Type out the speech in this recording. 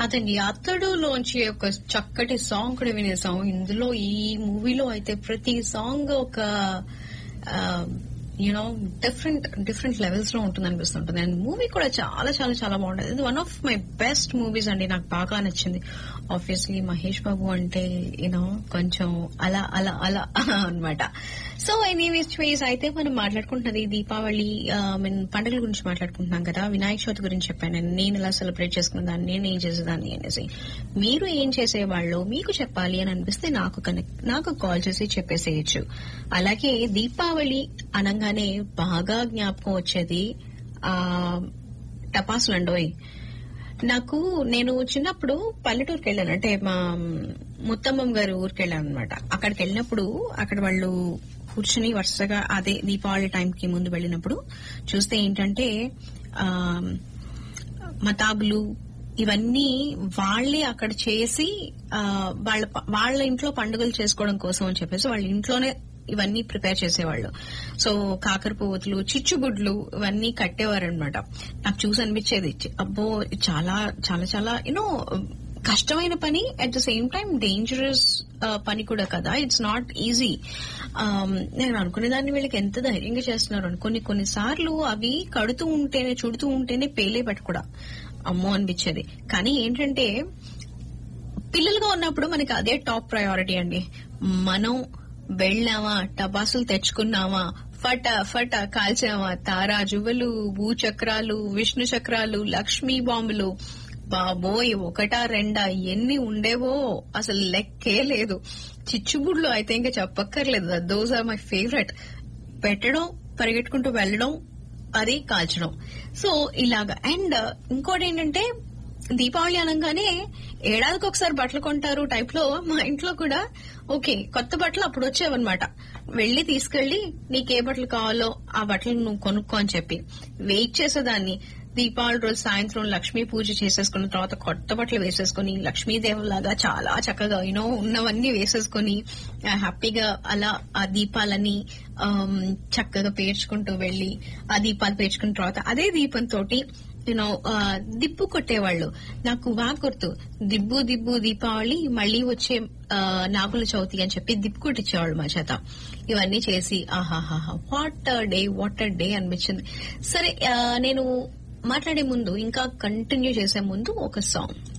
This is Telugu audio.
అతని అతడులోంచి ఒక చక్కటి సాంగ్ కూడా వినేసాం ఇందులో ఈ మూవీలో అయితే ప్రతి సాంగ్ ఒక యూనో డిఫరెంట్ డిఫరెంట్ లెవెల్స్ లో ఉంటుంది అనిపిస్తుంటుంది అండ్ మూవీ కూడా చాలా చాలా చాలా బాగుంటుంది ఇది one of my best movies అండి నాకు బాగా నచ్చింది ఆబ్వియస్లీ మహేష్ బాబు అంటే యూనో కొంచెం అలా అలా అలా అన్నమాట సో ఎనీవేస్ చూస్ అయితే మనం మాట్లాడుకుంటున్నది దీపావళి మీన్ పండుగల గురించి మాట్లాడుకుంటున్నాం కదా వినాయక చవితి గురించి చెప్పాను నేను నేను ఎలా సెలబ్రేట్ చేసుకున్న దాన్ని నేను ఏం చేసేదాన్ని అనేసి మీరు ఏం చేసేవాళ్ళు మీకు చెప్పాలి అని అనిపిస్తే నాకు కనెక్ట్ నాకు కాల్ చేసి చెప్పేసేయచ్చు అలాగే దీపావళి అనగానే బాగా జ్ఞాపకం వచ్చేది ఆ టపాసులు అండోయ్ నాకు నేను చిన్నప్పుడు పల్లెటూరుకి వెళ్ళాను అంటే మా ముత్తమ్మం గారు ఊరికి వెళ్ళాను అనమాట అక్కడికి వెళ్ళినప్పుడు అక్కడ వాళ్ళు కూర్చుని వరుసగా అదే దీపావళి టైంకి ముందు వెళ్ళినప్పుడు చూస్తే ఏంటంటే ఆ మతాబులు ఇవన్నీ వాళ్లే అక్కడ చేసి ఆ, వాళ్ళ ప- వాళ్ళ ఇంట్లో పండుగలు చేసుకోవడం కోసం అని చెప్పేసి వాళ్ళ ఇంట్లోనే ఇవన్నీ ప్రిపేర్ చేసేవాళ్ళు సో కాకర పువ్వుతులు చిచ్చుబుడ్లు ఇవన్నీ కట్టేవారు అనమాట నాకు చూసి అనిపించేది చి- అబ్బో ఇది చాలా చాలా చాలా యూనో కష్టమైన పని at the same time dangerous పని కూడా కదా ఇట్స్ నాట్ ఈజీ నేను అనుకునేదాన్ని వీళ్ళకి ఎంత ధైర్యంగా చేస్తున్నారు అని కొన్ని కొన్నిసార్లు అవి కడుతూ ఉంటేనే చుడుతూ ఉంటేనే పేలే కూడా అమ్మో అనిపించేది కానీ ఏంటంటే పిల్లలుగా ఉన్నప్పుడు మనకి అదే టాప్ ప్రయారిటీ అండి మనం వెళ్ళామా టపాసులు తెచ్చుకున్నామా ఫట ఫట కాల్చామా తారా జువ్వలు భూచక్రాలు విష్ణు చక్రాలు లక్ష్మీ బాంబులు బాబోయ్ ఒకటా రెండా ఎన్ని ఉండేవో అసలు లెక్కే లేదు చిచ్చుబుడ్లు అయితే ఇంకా చెప్పక్కర్లేదు దోస్ ఆర్ మై ఫేవరెట్ పెట్టడం పరిగెట్టుకుంటూ వెళ్ళడం అది కాల్చడం సో ఇలాగా అండ్ ఇంకోటి ఏంటంటే దీపావళి అనగానే ఏడాదికి ఒకసారి బట్టలు కొంటారు టైప్ లో మా ఇంట్లో కూడా ఓకే కొత్త బట్టలు అప్పుడు వచ్చేవన్నమాట వెళ్లి తీసుకెళ్లి నీకే బట్టలు కావాలో ఆ బట్టలు నువ్వు కొనుక్కో అని చెప్పి వెయిట్ చేసేదాన్ని దీపావళి రోజు సాయంత్రం లక్ష్మీ పూజ చేసేసుకున్న తర్వాత కొత్త బట్టలు వేసేసుకుని లక్ష్మీదేవులాగా చాలా చక్కగా యూనో ఉన్నవన్నీ వేసేసుకుని ఆ, హ్యాపీగా అలా ఆ దీపాలని ఆమ్, చక్కగా పేర్చుకుంటూ వెళ్లి ఆ దీపాలు పేర్చుకున్న తర్వాత అదే దీపంతో యూనో దిప్పు కొట్టేవాళ్ళు నాకు బాగా గుర్తు దిబ్బు దిబ్బు దీపావళి మళ్ళీ వచ్చే ఆ, నాగుల చవితి అని చెప్పి దిప్పు కొట్టించేవాళ్ళు మా చేత ఇవన్నీ చేసి ఆహాహాహా వాట్ డే వాట్ డే అనిపించింది సరే ఆ, నేను మాట్లాడే ముందు ఇంకా కంటిన్యూ చేసే ముందు ఒక సాంగ్